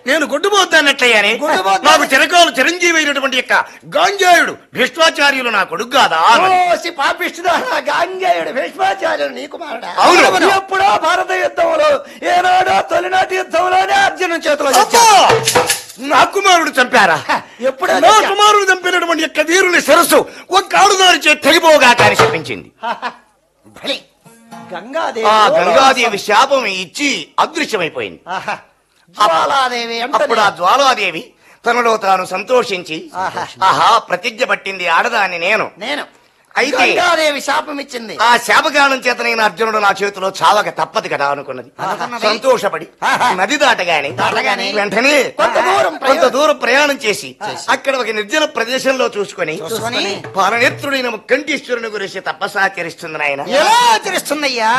నేను గొడ్డుపోతానట్లయ్యానే గొడ్డుపోతాను. నాకు చిరకాలు చిరంజీవి అయినటువంటి యొక్క గాంజాయుడు భీష్మాచార్యులు నా కొడుకు కాదా అన్నది. ఓసి పాపిస్తున్నా గాంగేయుడు భీష్మాచార్యుడు నీ కుమారుడా అవును. ఎప్పుడో భారత యుద్ధంలో ఏనాడో తొలినాటి యుద్ధంలోనే అర్జును చేతిలో అబ్బా! నా కుమారుడు చంపారా ఎప్పుడో నా చచ్చా. కుమారుడు చంపినటువంటి యొక్క వీరుని శిరస్సు ఒక్క ఆడుదారి చే తెగిపోగా కానీ చెప్పించింది బలి గంగాదేవి ఆ గంగాదేవి శాపం ఇచ్చి అదృశ్యమైపోయింది ఆహా. జ్వాలాదేవి అప్పుడు అంటే ఆ జ్వాలాదేవి తనలో తాను సంతోషించి ఆహా. ఆహా ప్రతిజ్ఞ పట్టింది ఆడదాన్ని నేను నేను అయితే- గంగాదేవి శాపం ఇచ్చింది ఆ శాపగానం చేతనైన అర్జునుడు నా చేతిలో చావక తప్పదు కదా అనుకున్నది అనుకున్నది. సంతోషపడి ఆహా. నది దాటగాని దాటగాని వెంటనే కొంత దూరం కొంత ప్రయాణం- దూరం ప్రయాణం చేసి అక్కడ ఒక నిర్జన ప్రదేశంలో చూసుకొని చూసుకొని పాలనేత్రుడైన కంఠీశ్వరుని గురించి తపస్సాచరిస్తుంది నాయన ఎలా ఆచరిస్తుందయ్యా